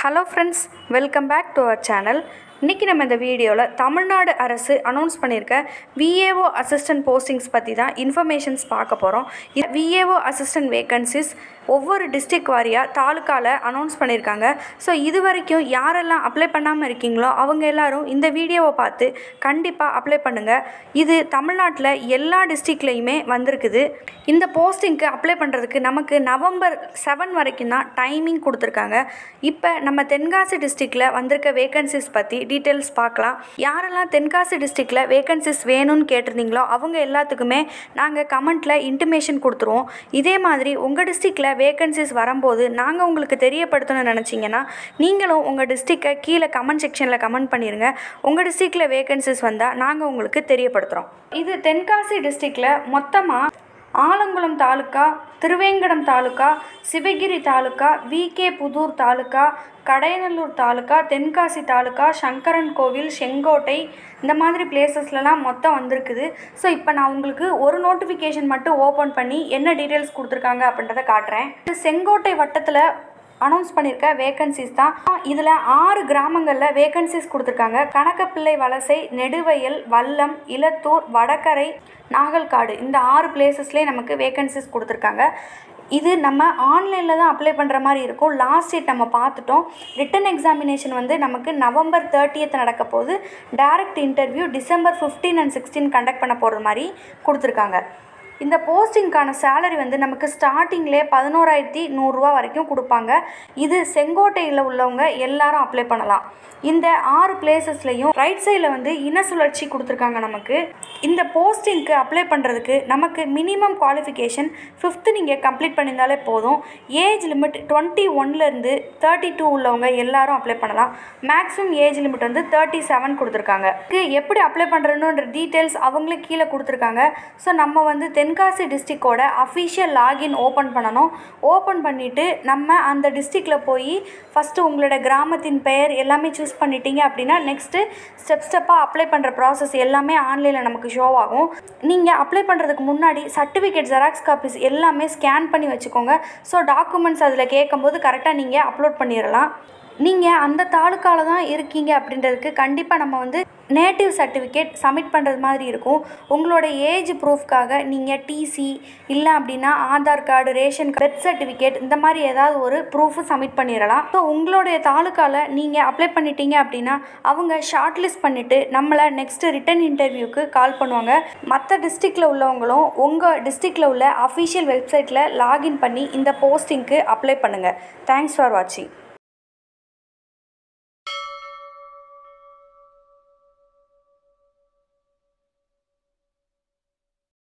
hello friends welcome back to our channel இன்றைக்கி நம்ம இந்த வீடியோவில் தமிழ்நாடு அரசு அனௌன்ஸ் பண்ணியிருக்க விஏஓ அசிஸ்டன்ட் போஸ்டிங்ஸ் பற்றி தான் இன்ஃபர்மேஷன்ஸ் பார்க்க போகிறோம் விஏஓ அசிஸ்டன்ட் வேகன்சிஸ் ஒவ்வொரு டிஸ்ட்ரிக்ட் வாரியாக தாலுக்காவில் அனௌன்ஸ் பண்ணியிருக்காங்க ஸோ இது வரைக்கும் யாரெல்லாம் அப்ளை பண்ணாமல் இருக்கீங்களோ அவங்க எல்லாரும் இந்த வீடியோவை பார்த்து கண்டிப்பாக அப்ளை பண்ணுங்கள் இது தமிழ்நாட்டில் எல்லா டிஸ்ட்ரிக்ட்லேயுமே வந்திருக்குது இந்த போஸ்டிங்க்கு அப்ளை பண்ணுறதுக்கு நமக்கு நவம்பர் செவன் வரைக்கும் தான் டைமிங் கொடுத்துருக்காங்க இப்போ நம்ம தென்காசி டிஸ்ட்ரிக்டில் வந்திருக்க வேகன்சிஸ் பற்றி டீட்டெயில்ஸ் பார்க்கலாம் யாரெல்லாம் தென்காசி டிஸ்ட்ரிக்டில் வேகன்சிஸ் வேணும்னு கேட்டிருந்தீங்களோ அவங்க எல்லாத்துக்குமே நாங்கள் கமெண்ட்டில் இன்டிமேஷன் கொடுத்துருவோம் இதே மாதிரி உங்கள் டிஸ்ட்ரிக்டில் வேகன்சிஸ் வரும்போது நாங்கள் உங்களுக்கு தெரியப்படுத்தணும்னு நினச்சிங்கன்னா நீங்களும் உங்கள் டிஸ்ட்ரிக்டை கீழே கமெண்ட் செக்ஷனில் கமெண்ட் பண்ணிடுங்க உங்கள் டிஸ்ட்ரிக்டில் வேகன்சிஸ் வந்தால் நாங்கள் உங்களுக்கு தெரியப்படுத்துகிறோம் இது தென்காசி டிஸ்ட்ரிக்டில் மொத்தமாக ஆலங்குளம் தாலுக்கா திருவேங்கடம் தாலுக்கா சிவகிரி தாலுக்கா விகே புதூர் தாலுக்கா கடையநல்லூர் தாலுக்கா தென்காசி தாலுக்கா சங்கரன் கோவில் செங்கோட்டை இந்த மாதிரி பிளேசஸ்லலாம் மொத்தம் வந்திருக்குது ஸோ இப்போ நான் உங்களுக்கு ஒரு நோட்டிஃபிகேஷன் மட்டும் ஓப்பன் பண்ணி என்ன டீட்டெயில்ஸ் கொடுத்துருக்காங்க அப்படின்றத காட்டுறேன் இது செங்கோட்டை வட்டத்தில் அனௌன்ஸ் பண்ணியிருக்க வேகன்சிஸ் தான் இதில் ஆறு கிராமங்களில் வேகன்சிஸ் கொடுத்துருக்காங்க கணக்கப்பிள்ளை வலசை நெடுவயல் வல்லம் இலத்தூர் வடகரை நாகல்காடு இந்த ஆறு பிளேசஸ்லேயே நமக்கு வேகன்சிஸ் கொடுத்துருக்காங்க இது நம்ம ஆன்லைனில் தான் அப்ளை பண்ணுற மாதிரி இருக்கும் லாஸ்ட் டேட் நம்ம பார்த்துட்டோம் ரிட்டன் எக்ஸாமினேஷன் வந்து நமக்கு நவம்பர் தேர்ட்டியத் நடக்க போது direct interview December fifteen and sixteen conduct பண்ண போகிறது மாதிரி கொடுத்துருக்காங்க இந்த போஸ்டிங்க்கான சேலரி வந்து நமக்கு ஸ்டார்டிங்லேயே பதினோராயிரத்தி நூறுரூவா வரைக்கும் கொடுப்பாங்க இது செங்கோட்டையில் உள்ளவங்க எல்லாரும் அப்ளை பண்ணலாம் இந்த ஆறு பிளேசஸ்லையும் ரைட் சைடில் வந்து இன சுழற்சி கொடுத்துருக்காங்க நமக்கு இந்த போஸ்டிங்க்கு அப்ளை பண்ணுறதுக்கு நமக்கு மினிமம் குவாலிஃபிகேஷன் ஃபிஃப்த்து நீங்கள் கம்ப்ளீட் பண்ணியிருந்தாலே போதும் ஏஜ் லிமிட் டுவெண்ட்டி ஒன்லேருந்து தேர்ட்டி டூ உள்ளவங்க எல்லாரும் அப்ளை பண்ணலாம் மேக்ஸிமம் ஏஜ் லிமிட் வந்து தேர்ட்டி செவன் கொடுத்துருக்காங்க இதுக்கு எப்படி அப்ளை பண்ணுறணுன்ற டீட்டெயில்ஸ் அவங்களே கீழே கொடுத்துருக்காங்க ஸோ நம்ம வந்து தென்காசி டிஸ்ட்ரிக்டோட அஃபிஷியல் லாகின் ஓப்பன் பண்ணணும் ஓப்பன் பண்ணிவிட்டு நம்ம அந்த டிஸ்ட்ரிக்டில் போய் ஃபஸ்ட்டு உங்களோட கிராமத்தின் பெயர் எல்லாமே சூஸ் பண்ணிட்டீங்க அப்படின்னா நெக்ஸ்ட்டு ஸ்டெப் ஸ்டெப்பாக அப்ளை பண்ணுற ப்ராசஸ் எல்லாமே ஆன்லைனில் நமக்கு ஷோ ஆகும் நீங்கள் அப்ளை பண்ணுறதுக்கு முன்னாடி சர்டிஃபிகேட் ஜெராக்ஸ் காப்பீஸ் எல்லாமே ஸ்கேன் பண்ணி வச்சுக்கோங்க ஸோ டாக்குமெண்ட்ஸ் அதில் கேட்கும்போது கரெக்டாக நீங்கள் அப்லோட் பண்ணிடலாம் நீங்கள் அந்த தாலுக்காவில் தான் இருக்கீங்க அப்படின்றதுக்கு கண்டிப்பாக நம்ம வந்து நேட்டிவ் சர்டிஃபிகேட் சப்மிட் பண்ணுறது மாதிரி இருக்கும் உங்களோட ஏஜ் ப்ரூஃப்காக நீங்கள் டிசி இல்லை அப்படின்னா Aadhaar card ration birth certificate இந்த மாதிரி ஏதாவது ஒரு ப்ரூஃபு சப்மிட் பண்ணிடலாம் ஸோ உங்களுடைய தாலுக்காவில் நீங்கள் அப்ளை பண்ணிட்டீங்க அப்படின்னா அவங்க ஷார்ட் லிஸ்ட் பண்ணிவிட்டு நம்மளை நெக்ஸ்ட்டு ரிட்டன் இன்டர்வியூக்கு கால் பண்ணுவாங்க மற்ற டிஸ்ட்ரிக்டில் உள்ளவங்களும் உங்கள் டிஸ்ட்ரிக்டில் உள்ள அஃபிஷியல் வெப்சைட்டில் லாகின் பண்ணி இந்த போஸ்டிங்க்கு அப்ளை பண்ணுங்கள் தேங்க்ஸ் ஃபார் வாட்சிங்